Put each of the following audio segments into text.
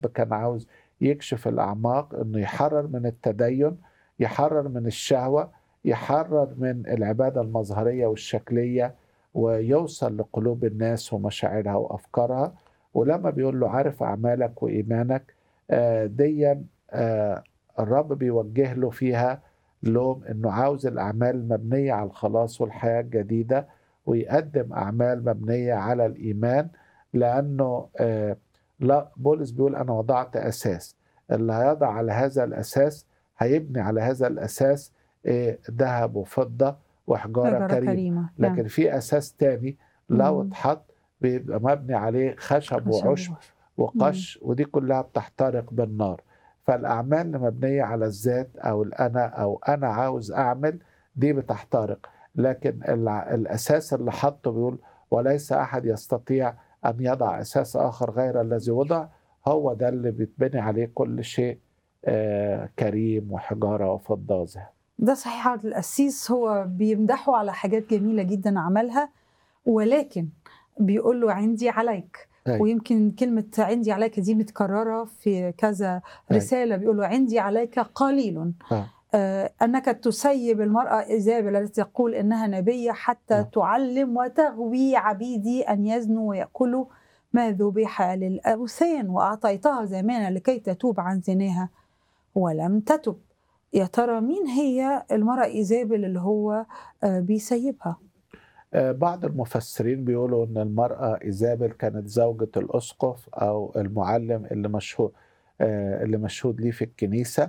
كان عاوز يكشف الأعماق إنه يحرر من التدين يحرر من الشهوة يحرر من العبادة المظهرية والشكلية ويوصل لقلوب الناس ومشاعرها وأفكارها ولما بيقول له عارف أعمالك وإيمانك آه، ديا آه، الرب بيوجه له فيها لوم انه عاوز الاعمال المبنيه على الخلاص والحياه الجديده ويقدم اعمال مبنيه على الايمان لانه آه، لا بولس بيقول انا وضعت اساس اللي هيضع على هذا الاساس هيبني على هذا الاساس آه، ذهب وفضه وحجاره حجرة كريمه كريمة لكن نعم. في اساس تاني لو مم. اتحط بيبقى مبني عليه خشب خشب وعشب وقش ودي كلها بتحترق بالنار فالأعمال اللي مبنية على الذات أو الأنا أو أنا عاوز أعمل دي بتحترق لكن الع- الأساس اللي حطه بيقول وليس أحد يستطيع أن يضع أساس آخر غير الذي وضع هو ده اللي بيتبني عليه كل شيء آه كريم وحجارة وفضة وذهب ده صحيح عبد القسيس هو بيمدحه على حاجات جميلة جدا عملها ولكن بيقول له عندي عليك أيوة. ويمكن كلمة عندي عليك دي متكررة في كذا أيوة. رسالة بيقول له عندي عليك قليل آه. آه، أنك تسيب المرأة إيزابل التي تقول إنها نبية حتى آه. تعلم وتغوي عبيدي أن يزنوا ويأكلوا ما ذبح للأوثان وأعطيتها زمانا لكي تتوب عن زناها ولم تتب يا ترى مين هي المرأة إيزابل اللي هو آه، بيسيبها آه، بعض المفسرين بيقولوا ان المرأة ايزابل كانت زوجة الاسقف او المعلم اللي مشهور آه، اللي مشهود ليه في الكنيسة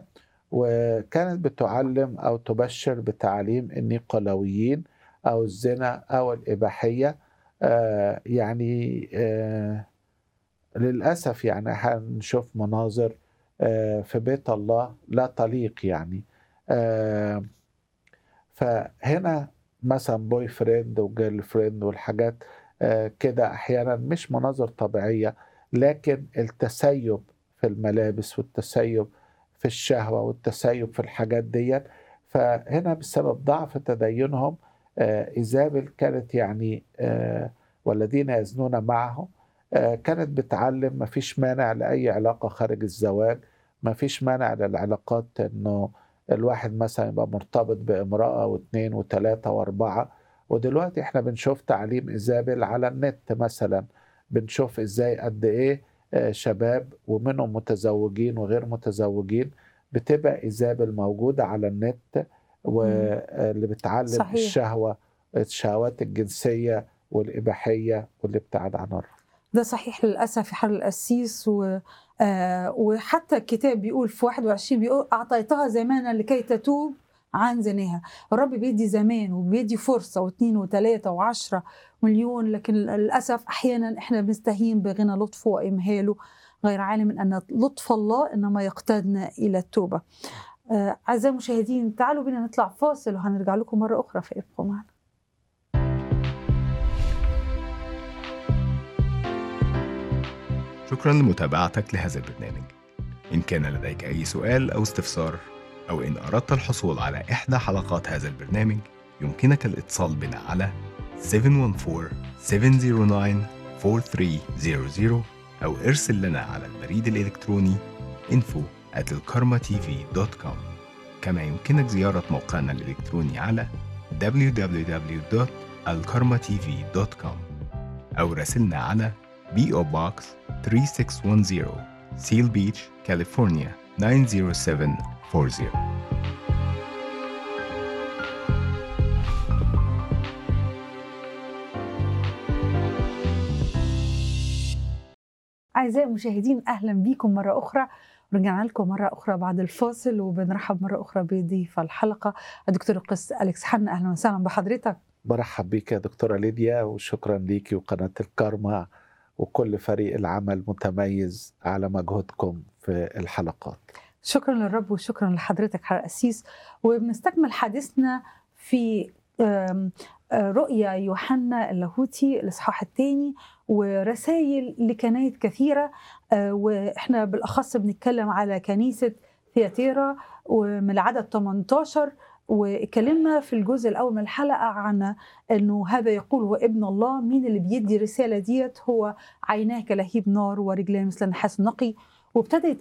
وكانت بتعلم او تبشر بتعليم النيقلاويين او الزنا او الاباحية آه، يعني آه، للاسف يعني هنشوف مناظر آه، في بيت الله لا تليق يعني آه، فهنا مثلا بوي فريند وجيرل فريند والحاجات آه، كده احيانا مش مناظر طبيعيه لكن التسيب في الملابس والتسيب في الشهوه والتسيب في الحاجات ديت فهنا بسبب ضعف تدينهم آه، ايزابل كانت يعني آه، والذين يزنون معه آه، كانت بتعلم ما فيش مانع لاي علاقه خارج الزواج ما فيش مانع للعلاقات انه الواحد مثلا يبقى مرتبط بامرأة واثنين وثلاثة وأربعة ودلوقتي احنا بنشوف تعليم إيزابل على النت مثلا بنشوف ازاي قد ايه آه، شباب ومنهم متزوجين وغير متزوجين بتبقى إيزابل موجودة على النت واللي بتعلم صحيح. الشهوة الشهوات الجنسية والإباحية والابتعاد عن الرب ده صحيح للأسف في حال القسيس و آه، وحتى الكتاب بيقول في 21 بيقول أعطيتها زمانا لكي تتوب عن زناها الرب بيدي زمان وبيدي فرصة واثنين وثلاثة وعشرة مليون لكن للأسف أحيانا إحنا بنستهين بغنى لطفه وإمهاله غير عالم من أن لطف الله إنما يقتادنا إلى التوبة آه، أعزائي المشاهدين تعالوا بينا نطلع فاصل وهنرجع لكم مرة أخرى فابقوا معنا شكرا لمتابعتك لهذا البرنامج إن كان لديك أي سؤال أو استفسار أو إن أردت الحصول على إحدى حلقات هذا البرنامج يمكنك الاتصال بنا على 714-709-4300 أو ارسل لنا على البريد الإلكتروني info at الكارما-tv.com كما يمكنك زيارة موقعنا الإلكتروني على www.alkarmatv.com أو راسلنا على PO Box 3610 Seal Beach, California 90740 أعزائي المشاهدين أهلا بكم مرة أخرى رجعنا لكم مرة أخرى بعد الفاصل وبنرحب مرة أخرى بضيف الحلقة الدكتور القس أليكس حنا أهلا وسهلا بحضرتك برحب بيك يا دكتورة ليديا وشكرا ليكي وقناة الكارما وكل فريق العمل متميز على مجهودكم في الحلقات شكرا للرب وشكرا لحضرتك حضرتك أسيس وبنستكمل حديثنا في آم، آه، رؤيا يوحنا اللاهوتي الإصحاح الثاني ورسائل لكنايس كثيرة آه، وإحنا بالأخص بنتكلم على كنيسة ثياتيرا ومن العدد 18 واتكلمنا في الجزء الأول من الحلقة عن أنه هذا يقول هو ابن الله مين اللي بيدي الرسالة ديت هو عيناه كلهيب نار ورجلاه مثل النحاس النقي وابتدى